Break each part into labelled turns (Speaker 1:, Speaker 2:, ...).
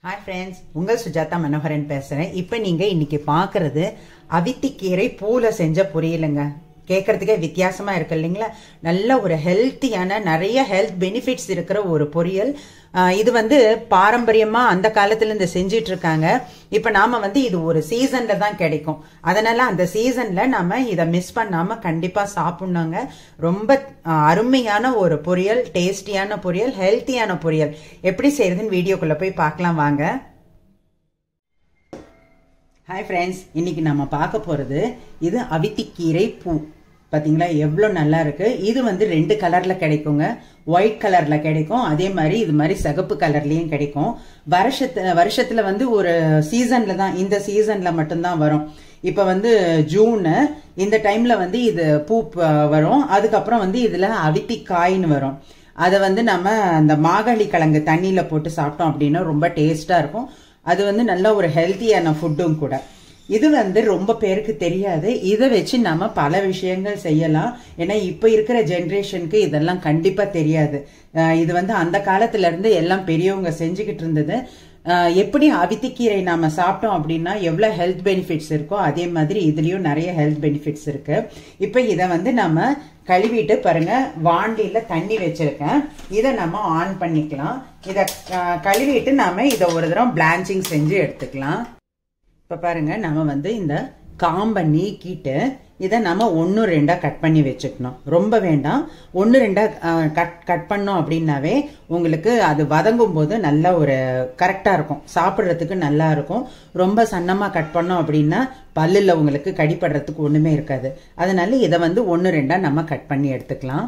Speaker 1: hi friends உங்கள் சுஜாதா மனோகரன் பேசுறேன் இப்போ நீங்க இன்னைக்கு பார்க்கறது அவித்திக்கீரை பூல செஞ்ச பொரியலுங்க கேட்கறதுக்கே வித்தியாசமா இருக்கு இல்லைங்களா நல்ல ஒரு ஹெல்த்தியான நிறைய ஹெல்த் பெனிஃபிட்ஸ் இருக்கிற ஒரு பொரியல் ஆஹ் இது வந்து பாரம்பரியமா அந்த காலத்துல இருந்து செஞ்சிட்டு இருக்காங்க இப்ப நாம வந்து இது ஒரு சீசன்ல தான் கிடைக்கும் அதனால அந்த சீசன்ல நாம இதை மிஸ் பண்ணாம கண்டிப்பா சாப்பிடணுங்க ரொம்ப ஆஹ், அருமையான ஒரு பொரியல் டேஸ்டியான பொரியல் ஹெல்த்தியான பொரியல் எப்படி செய்யறதுன்னு வீடியோக்குள்ள போய் பார்க்கலாம் வாங்க ஹாய் ஃப்ரெண்ட்ஸ் இன்னைக்கு நம்ம பார்க்க போறது இது அவித்திக்கீரை பூ பாத்தீங்களா எவ்வளோ நல்லா இருக்கு இது வந்து ரெண்டு கலர்ல கிடைக்குங்க ஒயிட் கலர்ல கிடைக்கும் அதே மாதிரி இது மாதிரி சிகப்பு கலர்லயும் கிடைக்கும் வருஷத்து வருஷத்துல வந்து ஒரு சீசன்ல தான் இந்த சீசன்ல மட்டும்தான் வரும் இப்ப வந்து ஜூன் இந்த டைம்ல வந்து இது பூ ப- வரும் அதுக்கப்புறம் வந்து இதுல அவித்திக்காயின்னு வரும் அதை வந்து நம்ம அந்த மாகாளி கிழங்கு தண்ணியில போட்டு சாப்பிட்டோம் அப்படின்னா ரொம்ப டேஸ்டா இருக்கும் அது வந்து நல்ல ஒரு ஹெல்த்தியான ஃபுட்டும் கூட இது வந்து ரொம்ப பேருக்கு தெரியாது இதை வச்சு நம்ம பல விஷயங்கள் செய்யலாம் ஏன்னா இப்போ இருக்கிற ஜென்ரேஷனுக்கு இதெல்லாம் கண்டிப்பா தெரியாது அஹ் இது வந்து அந்த காலத்துல இருந்து எல்லாம் பெரியவங்க செஞ்சுக்கிட்டு இருந்தது அஹ் எப்படி அவித்திக்கீரை நாம சாப்பிட்டோம் அப்படின்னா எவ்வளவு ஹெல்த் பெனிஃபிட்ஸ் இருக்கோ அதே மாதிரி இதுலயும் நிறைய ஹெல்த் பெனிஃபிட்ஸ் இருக்கு இப்போ இதை வந்து நம்ம கழுவிட்டு பாருங்க வாண்டியில தண்ணி வச்சிருக்கேன் இதை நம்ம ஆன் பண்ணிக்கலாம் இதை அஹ், கழுவிட்டு நாம இதை ஒரு தடவை பிளான்ச்சிங் செஞ்சு எடுத்துக்கலாம் இப்ப பாருங்க நம்ம வந்து இந்த காம்பை நீக்கிட்டு இதை நம்ம ஒன்று ரெண்டா கட் பண்ணி வச்சுக்கணும் ரொம்ப வேண்டாம் ஒன்று ரெண்டா அஹ், கட் கட் பண்ணோம் அப்படின்னாவே உங்களுக்கு அது வதங்கும் போது நல்ல ஒரு கரெக்டா இருக்கும் சாப்பிட்றதுக்கு நல்லா இருக்கும் ரொம்ப சன்னமா கட் பண்ணோம் அப்படின்னா பல்லுல உங்களுக்கு கடிப்படுறதுக்கு ஒண்ணுமே இருக்காது அதனால இதை வந்து ஒன்று ரெண்டா நம்ம கட் பண்ணி எடுத்துக்கலாம்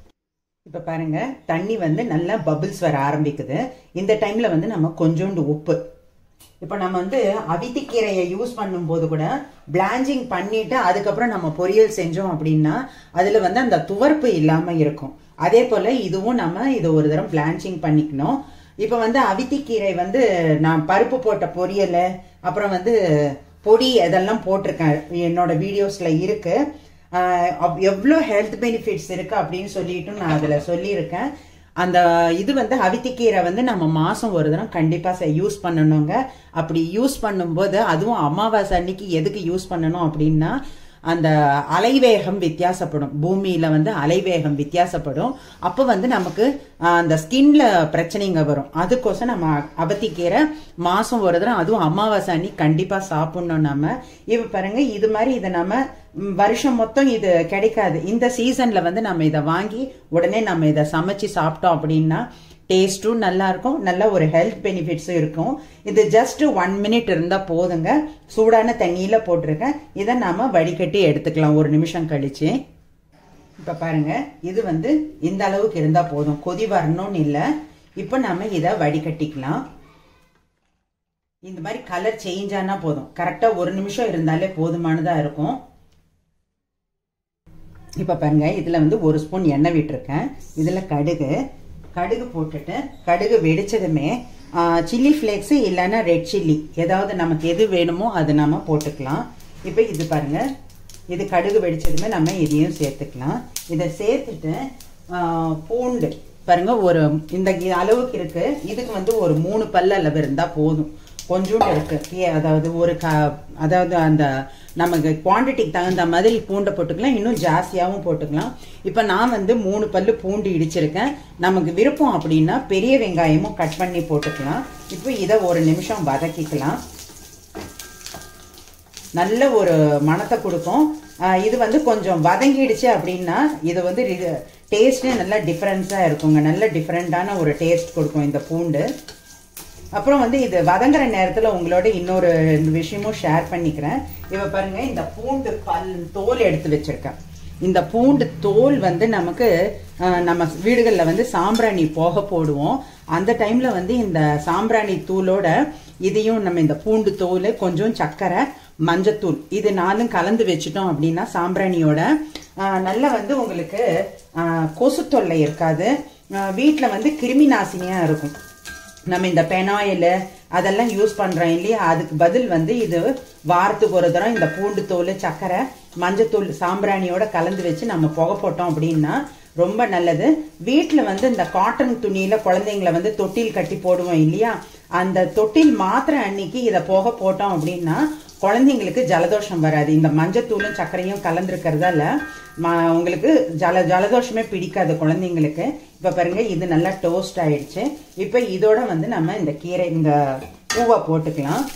Speaker 1: இப்ப பாருங்க தண்ணி வந்து நல்லா பபிள்ஸ் வர ஆரம்பிக்குது இந்த டைம்ல வந்து நம்ம கொஞ்சோண்டு உப்பு இப்ப நம்ம வந்து அவித்திக்கீரையை யூஸ் பண்ணும்போது கூட பிளாஞ்சிங் பண்ணிட்டு அதுக்கப்புறம் நம்ம பொரியல் செஞ்சோம் அப்படின்னா அதுல வந்து அந்த துவர்ப்பு இல்லாம இருக்கும் அதே போல இதுவும் நம்ம இது ஒரு தரம் பிளான்ச்சிங் பண்ணிக்கணும் இப்ப வந்து அவித்திக்கீரை வந்து நான் பருப்பு போட்ட பொரியல் அப்புறம் வந்து பொடி அதெல்லாம் போட்டிருக்கேன் என்னோட வீடியோஸ்ல இருக்கு ஆஹ் அவ்- எவ்வளோ ஹெல்த் பெனிஃபிட்ஸ் இருக்கு அப்படின்னு சொல்லிட்டு நான் அதுல சொல்லியிருக்கேன் அந்த இது வந்து அவித்திக்கீரை வந்து நம்ம மாசம் ஒரு தடவை கண்டிப்பா யூஸ் பண்ணணுங்க அப்படி யூஸ் பண்ணும்போது அதுவும் அமாவாசை அன்னைக்கு எதுக்கு யூஸ் பண்ணணும் அப்படின்னா அந்த அலைவேகம் வித்தியாசப்படும் பூமியில வந்து அலைவேகம் வித்தியாசப்படும் அப்போ வந்து நமக்கு ஆஹ், அந்த ஸ்கின்ல பிரச்சனைங்க வரும் அதுக்கோசம் நம்ம அவத்திக்கீரை மாசம் ஒரு தடவை அதுவும் அமாவாசை அன்னைக்கு கண்டிப்பா சாப்பிடணும் நம்ம இப்ப பாருங்க இது மாதிரி இதை நம்ம ம், வருஷம் மொத்தம் இது கிடைக்காது இந்த சீசன்ல வந்து நம்ம இதை வாங்கி உடனே நம்ம இதை சமைச்சு சாப்பிட்டோம் அப்படின்னா டேஸ்ட்டும் நல்லா இருக்கும் நல்ல ஒரு ஹெல்த் பெனிஃபிட்ஸும் இருக்கும் இது ஜஸ்ட் ஒன் மினிட் இருந்தா போதுங்க சூடான தண்ணியில போட்டிருக்கேன் இதை நாம வடிகட்டி எடுத்துக்கலாம் ஒரு நிமிஷம் கழிச்சு இப்ப பாருங்க இது வந்து இந்த அளவுக்கு இருந்தா போதும் கொதி வரணும்னு இல்ல இப்ப நாம இத வடிகட்டிக்கலாம் இந்த மாதிரி கலர் சேஞ்ச் ஆனா போதும் கரெக்டா ஒரு நிமிஷம் இருந்தாலே போதுமானதா இருக்கும் இப்ப பாருங்க இதுல வந்து ஒரு ஸ்பூன் எண்ணெய் விட்டுருக்கேன் இதுல கடுகு கடுகு போட்டுட்டு கடுகு வெடிச்சதுமே சில்லி ஃப்ளேக்ஸ் இல்லைன்னா ரெட் சில்லி ஏதாவது நமக்கு எது வேணுமோ அது நம்ம போட்டுக்கலாம் இப்போ இது பாருங்க இது கடுகு வெடிச்சதுமே நம்ம இதையும் சேர்த்துக்கலாம் இதை சேர்த்துட்டு ஆ, பூண்டு பாருங்க ஒரு இந்த இ- அளவுக்கு இருக்கு இதுக்கு வந்து ஒரு மூணு பல்ல அளவு இருந்தா போதும் கொஞ்சோண்டு இருக்கு கீ- அதாவது ஒரு க அதாவது அந்த நமக்கு குவாண்டிட்டிக்கு தகுந்த மாதிரி பூண்டை போட்டுக்கலாம் இன்னும் ஜாஸ்தியாகவும் போட்டுக்கலாம் இப்போ நான் வந்து மூணு பல்லு பூண்டு இடிச்சிருக்கேன் நமக்கு விருப்பம் அப்படின்னா பெரிய வெங்காயமும் கட் பண்ணி போட்டுக்கலாம் இப்போ இதை ஒரு நிமிஷம் வதக்கிக்கலாம் நல்ல ஒரு மணத்தை கொடுக்கும் ஆஹ் இது வந்து கொஞ்சம் வதங்கிடுச்சு அப்படின்னா இது வந்து டேஸ்டே நல்லா டிஃப்ரென்ஸாக இருக்குங்க நல்ல டிஃப்ரெண்டான ஒரு டேஸ்ட் கொடுக்கும் இந்த பூண்டு அப்புறம் வந்து இது வதங்குற நேரத்தில் உங்களோட இன்னொரு விஷயமும் ஷேர் பண்ணிக்கிறேன் இப்போ பாருங்க இந்த பூண்டு பல் தோல் எடுத்து வச்சிருக்கேன் இந்த பூண்டு தோல் வந்து நமக்கு ஆஹ், நம்ம வீடுகளில் வந்து சாம்பிராணி போக போடுவோம் அந்த டைம்ல வந்து இந்த சாம்பிராணி தூளோட இதையும் நம்ம இந்த பூண்டு தோல் கொஞ்சம் சர்க்கரை மஞ்சத்தூள் இது நாலும் கலந்து வச்சுட்டோம் அப்படின்னா சாம்பிராணியோட ஆஹ், நல்லா வந்து உங்களுக்கு ஆஹ், கொசு தொல்லை இருக்காது வீட்டில் வந்து கிருமி நாசினியா இருக்கும் நம்ம இந்த பெனாயில் அதெல்லாம் யூஸ் பண்றோம் இல்லையா அதுக்கு பதில் வந்து இது வாரத்துக்கு ஒரு தரம் இந்த பூண்டு தோல் சர்க்கரை மஞ்சத்தூள் சாம்பிராணியோட கலந்து வச்சு நம்ம புகை போட்டோம் அப்படின்னா ரொம்ப நல்லது வீட்டில் வந்து இந்த காட்டன் துணியில குழந்தைங்களை வந்து தொட்டில் கட்டி போடுவோம் இல்லையா அந்த தொட்டில் மாத்திரை அன்னைக்கு இதை போக போட்டோம் அப்படின்னா குழந்தைங்களுக்கு ஜலதோஷம் வராது இந்த மஞ்சத்தூளும் சர்க்கரையும் கலந்துருக்கிறதால ம- உங்களுக்கு ஜல ஜலதோஷமே பிடிக்காது குழந்தைங்களுக்கு இப்ப பாருங்க இது நல்லா டோஸ்ட் ஆயிடுச்சு இப்ப இதோட வந்து நம்ம இந்த கீரை இந்த பூவை போட்டுக்கலாம்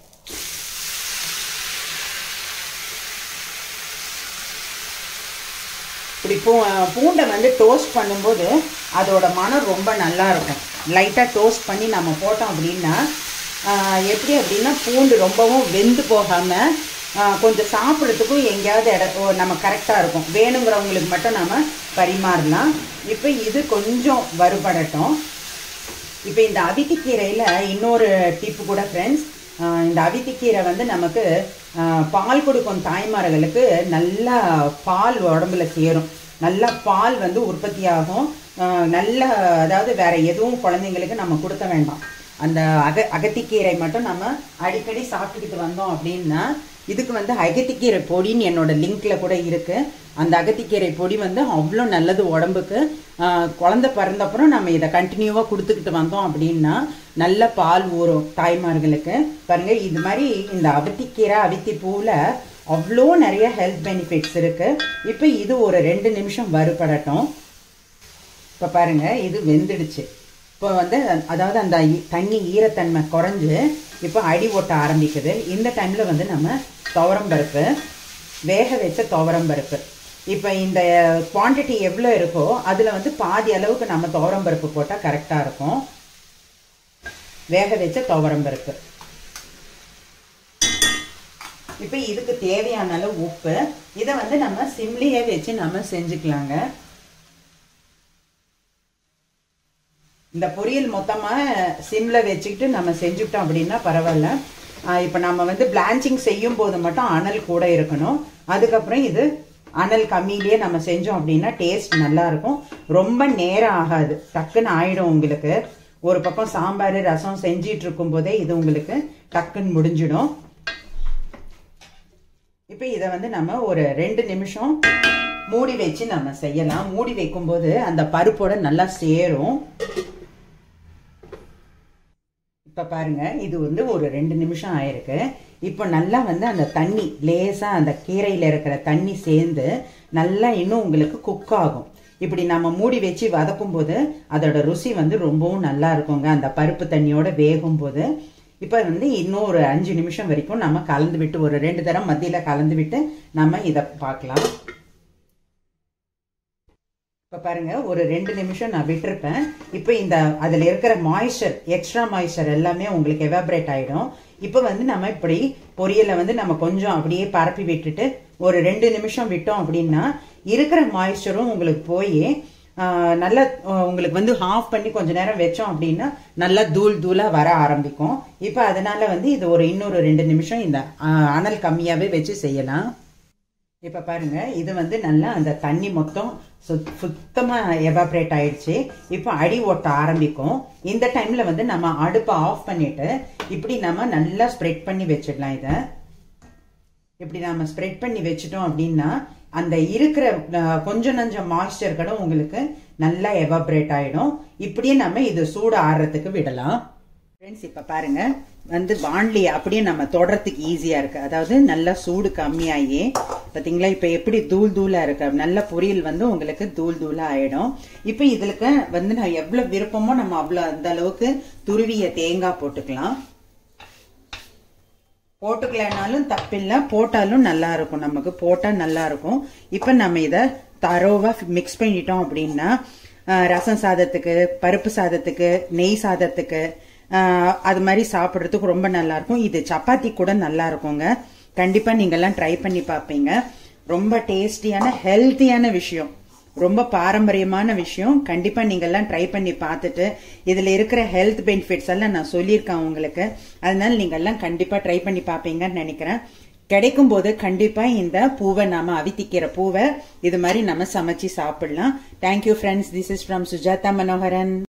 Speaker 1: இப்படி பூ பூண்டை வந்து டோஸ்ட் பண்ணும்போது அதோட மனம் ரொம்ப நல்லா இருக்கும் லைட்டாக டோஸ்ட் பண்ணி நம்ம போட்டோம் அப்படின்னா ஆஹ், எப்படி அப்படின்னா பூண்டு ரொம்பவும் வெந்து போகாமல் கொஞ்சம் சாப்பிட்றதுக்கும் எங்கேயாவது இட ஓ, நம்ம கரெக்டாக இருக்கும் வேணுங்கிறவங்களுக்கு மட்டும் நம்ம பரிமாறலாம் இப்போ இது கொஞ்சம் வறுபடட்டும் இப்போ இந்த அவித்திக்கீரையில் இன்னொரு டிப்பு கூட ஃப்ரெண்ட்ஸ் இந்த அவித்திக்கீரை வந்து நமக்கு ஆஹ், பால் கொடுக்கும் தாய்மார்களுக்கு நல்லா பால் உடம்புல சேரும் நல்லா பால் வந்து உற்பத்தி ஆகும் ஆஹ், நல்ல அதாவது வேற எதுவும் குழந்தைங்களுக்கு நம்ம கொடுக்க வேண்டாம் அந்த அக அகத்திக்கீரை மட்டும் நம்ம அடிக்கடி சாப்பிட்டுக்கிட்டு வந்தோம் அப்படின்னா இதுக்கு வந்து அகத்திக்கீரை பொடின்னு என்னோட லிங்க்ல கூட இருக்கு அந்த அகத்திக்கீரை பொடி வந்து அவ்வளோ நல்லது உடம்புக்கு ஆஹ், குழந்தை பிறந்தப்புறம் நம்ம இதை கண்டினியூவாக கொடுத்துக்கிட்டு வந்தோம் அப்படின்னா நல்ல பால் ஊறும் தாய்மார்களுக்கு பாருங்க இது மாதிரி இந்த அவித்திக்கீரை அவித்தி பூவில் அவ்வளோ நிறைய ஹெல்த் பெனிஃபிட்ஸ் இருக்கு இப்போ இது ஒரு ரெண்டு நிமிஷம் வறுபடட்டும் இப்போ பாருங்க இது வெந்துடுச்சு இப்போ வந்து அதாவது அந்த ஈ- தண்ணி ஈரத்தன்மை குறைஞ்சு இப்போ அடி ஓட்ட ஆரம்பிக்குது இந்த டைம்ல வந்து நம்ம துவரம் பருப்பு வேக வச்ச துவரம் பருப்பு இப்போ இந்த குவாண்டிட்டி எவ்வளோ இருக்கோ அதில் வந்து பாதி அளவுக்கு நம்ம துவரம் பருப்பு போட்டால் கரெக்டாக இருக்கும் வேக வச்ச துவரம் பருப்பு இப்போ இதுக்கு தேவையான அளவு உப்பு இதை வந்து நம்ம சிம்லியே வச்சு நம்ம செஞ்சுக்கலாங்க இந்த பொரியல் மொத்தமா சிம்ல வச்சுக்கிட்டு நம்ம செஞ்சுக்கிட்டோம் அப்படின்னா பரவாயில்ல ஆஹ் இப்ப நம்ம வந்து பிளான்ச்சிங் செய்யும் போது மட்டும் அனல் கூட இருக்கணும் அதுக்கப்புறம் இது அனல் கம்மியிலேயே நம்ம செஞ்சோம் அப்படின்னா டேஸ்ட் நல்லா இருக்கும் ரொம்ப நேரம் ஆகாது டக்குன்னு ஆயிடும் உங்களுக்கு ஒரு பக்கம் சாம்பார் ரசம் செஞ்சிட்டு இருக்கும் போதே இது உங்களுக்கு டக்குன்னு முடிஞ்சிடும் இப்போ இதை வந்து நம்ம ஒரு ரெண்டு நிமிஷம் மூடி வச்சு நம்ம செய்யலாம் மூடி வைக்கும்போது அந்த பருப்போட நல்லா சேரும் இப்ப பாருங்க இது வந்து ஒரு ரெண்டு நிமிஷம் ஆயிருக்கு இப்போ நல்லா வந்து அந்த தண்ணி லேசா அந்த கீரையில இருக்கிற தண்ணி சேர்ந்து நல்லா இன்னும் உங்களுக்கு குக் ஆகும் இப்படி நம்ம மூடி வச்சு வதக்கும் போது அதோட ருசி வந்து ரொம்பவும் நல்லா இருக்குங்க அந்த பருப்பு தண்ணியோட வேகும் போது இப்போ வந்து இன்னும் ஒரு அஞ்சு நிமிஷம் வரைக்கும் நம்ம கலந்து விட்டு ஒரு ரெண்டு தரம் மத்தியில கலந்து விட்டு நம்ம இதை பார்க்கலாம் இப்போ பாருங்க ஒரு ரெண்டு நிமிஷம் நான் விட்டுருப்பேன் இப்போ இந்த அதில் இருக்கிற மாய்ஸ்சர் எக்ஸ்ட்ரா மாய்ஸ்சர் எல்லாமே உங்களுக்கு எவாபரேட் ஆயிடும் இப்போ வந்து நம்ம இப்படி பொரியலை வந்து நம்ம கொஞ்சம் அப்படியே பரப்பி விட்டுட்டு ஒரு ரெண்டு நிமிஷம் விட்டோம் அப்படின்னா இருக்கிற மாய்ஸ்சரும் உங்களுக்கு போய் நல்லா ஆஹ், உங்களுக்கு வந்து ஆஃப் பண்ணி கொஞ்ச நேரம் வச்சோம் அப்படின்னா நல்லா தூள் தூளா வர ஆரம்பிக்கும் இப்போ அதனால வந்து இது ஒரு இன்னொரு ரெண்டு நிமிஷம் இந்த ஆஹ், அனல் கம்மியாவே வச்சு செய்யலாம் இப்ப பாருங்க இது வந்து நல்லா அந்த தண்ணி மொத்தம் சுத்- சுத்தமா எவாபரேட் ஆயிடுச்சு இப்போ அடி ஓட்ட ஆரம்பிக்கும் இந்த டைம்ல வந்து நம்ம அடுப்பை ஆஃப் பண்ணிட்டு இப்படி நம்ம நல்லா ஸ்ப்ரெட் பண்ணி வச்சிடலாம் இத இப்படி நம்ம ஸ்ப்ரெட் பண்ணி வச்சிட்டோம் அப்படின்னா அந்த இருக்கிற அஹ், கொஞ்சம் நஞ்சம் மாய்ஸ்சர் கூட உங்களுக்கு நல்லா எவாபரேட் ஆயிடும் இப்படியே நம்ம இது சூடு ஆறுறதுக்கு விடலாம் ஃப்ரெண்ட்ஸ் இப்ப பாருங்க வந்து வாண்லி அப்படியே நம்ம தொடறதுக்கு ஈஸியா இருக்கு அதாவது நல்லா சூடு கம்மியாகி பாத்தீங்களா இப்ப எப்படி தூள் தூளா இருக்கு நல்ல பொரியல் வந்து உங்களுக்கு தூள் தூளா ஆயிடும் இப்ப இதுக்கு வந்து நான் எவ்வளவு விருப்பமோ நம்ம அவ்வளவு அந்த அளவுக்கு துருவிய தேங்காய் போட்டுக்கலாம் போட்டுக்கலனாலும் தப்பில்லை போட்டாலும் நல்லா இருக்கும் நமக்கு போட்டா நல்லா இருக்கும் இப்ப நம்ம இத தரோவா மிக்ஸ் பண்ணிட்டோம் அப்படின்னா ஆஹ், ரசம் சாதத்துக்கு பருப்பு சாதத்துக்கு நெய் சாதத்துக்கு ஆஹ், அது மாதிரி சாப்பிடுறதுக்கு ரொம்ப நல்லா இருக்கும் இது சப்பாத்தி கூட நல்லா இருக்குங்க கண்டிப்பா நீங்க எல்லாம் ட்ரை பண்ணி பார்ப்பீங்க ரொம்ப டேஸ்டியான ஹெல்த்தியான விஷயம் ரொம்ப பாரம்பரியமான விஷயம் கண்டிப்பா நீங்க எல்லாம் ட்ரை பண்ணி பார்த்துட்டு இதுல இருக்கிற ஹெல்த் பெனிஃபிட்ஸ் எல்லாம் நான் சொல்லியிருக்கேன் உங்களுக்கு அதனால நீங்க எல்லாம் கண்டிப்பா ட்ரை பண்ணி பார்ப்பீங்கன்னு நினைக்கிறேன் கிடைக்கும் போது கண்டிப்பா இந்த பூவை நாம அவித்திக்கிற பூவை இது மாதிரி நம்ம சமைச்சு சாப்பிடலாம் thank you friends this is from Sujatha Manoharan